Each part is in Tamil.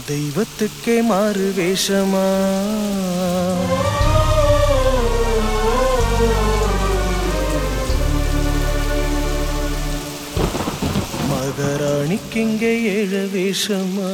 தெய்வத்துக்கே மாறு வேஷமா மகாராணிக்கிங்கே ஏழ வேஷமா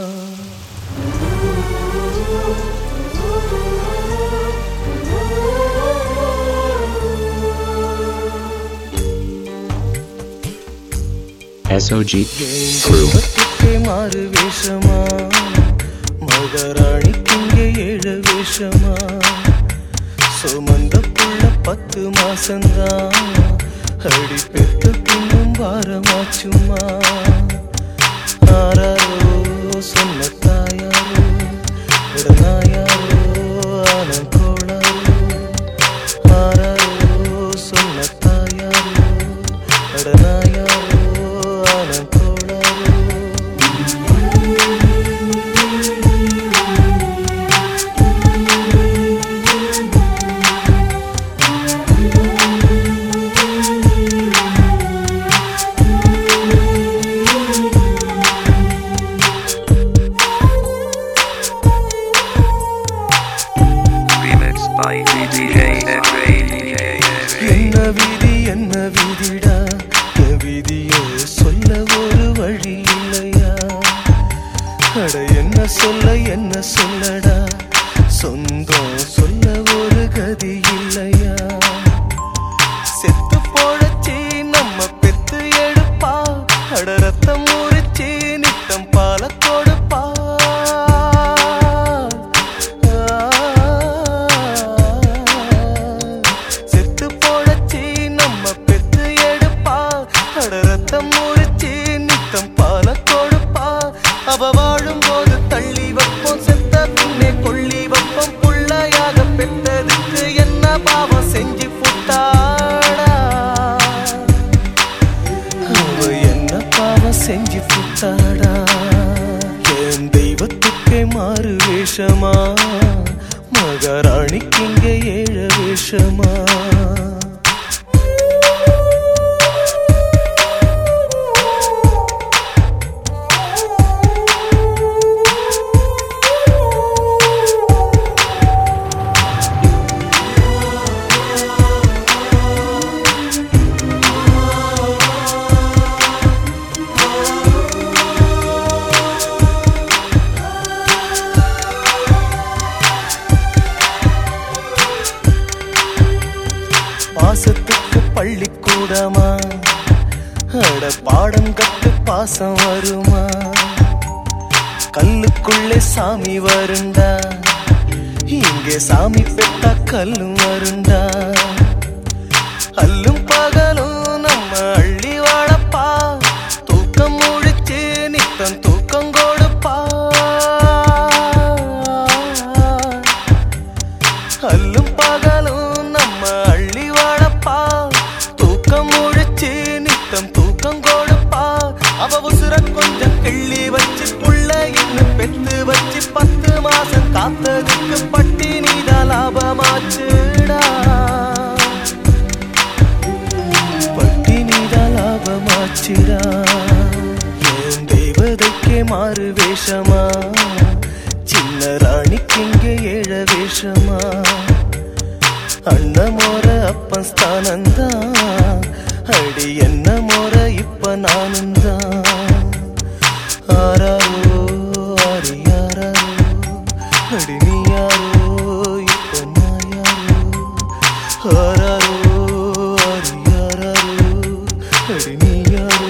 SOG என் Crew. தெய்வத்துக்கே மாறு வேஷமா மகாராணிக்கிங்கே ஏழ வேஷமா சுமந்த புள்ள பத்து மாசந்தான் அடி பெத்த பின்னும் பாரமாச்சுமா ஆராரோ சொன்ன தாயாரோ இடநாயாரோ ஆனங்கோளாரோ ஆராரோ சொன்ன தாயாரோ இடநாயாரோ ஆனங்கோளாரோ Remixed by DJ என்ன விதி என்ன விதிடா என் விதிய சொல்ல ஒரு வழி இல்லையா அட என்ன சொல்ல என்ன சொல்லடா சொந்தம் சொல்ல ஒரு கதி இல்லையா செத்து போழச்சி நம்ம பெத்து எடுப்பா அட ரத்தம் முறிச்சி நித்தம் பால கொடுப்பா செத்து போழச்சி நம்ம பெத்து எடுப்பா அட ரத்தம் முறிச்சி நித்தம் பால கொடுப்பா அவ வாழும் போது தள்ளி வைப்போம் செத்த பின்னே கொள்ளி வைப்போம் புள்ளையாக பெற்றதுக்கு என்ன பாவம் செஞ்சு புட்டாடா அவ என்ன பாவம் செஞ்சு புட்டாடா என் தெய்வத்துக்கே மாறு வேஷமா மகாராணிக்கு இங்க ஏழ வேஷமா பாசத்துக்கு பள்ளிக்கூடமா அட பாடம் கத்து பாசம் வருமா கல்லுக்குள்ளே சாமி வருண்டா இங்கே சாமி பெத்தா கல்லும் வருண்டா அல்லும் பகலும் நம்ம அள்ளி வாழப்பா தூக்கம் முழிச்சு நித்தம் தூக்கம் கொடுப்பா அல்லும் பகலும் நம்ம அள்ளி வாழப்பா தூக்கம் முழிச்சு நித்தம் தூக்கம் கொடுப்பா அவ உசுர கொஞ்சம் கிள்ளி வச்சு புள்ள இன்னும் பெத்து வச்சு பத்து மாசம் காத்ததுக்கு பட்டி நீதா லாபமாச்சுடா பட்டி நீதா லாபமாச்சுடா என் தெய்வதைக்கே மாறு வேஷமா சின்ன ராணிக்கு இங்கே ஏழ வேஷமா அண்ண மோர அப்பன் ஸ்தானந்தான் அடி என்ன மோர இப்ப நானும் தான் ஆராரோ ஆரி யாராரோ அடி நீ யாரோ இப்ப நான் யாரோ ஆராரோ ஆரி யாராரோ அடி நீ யாரோ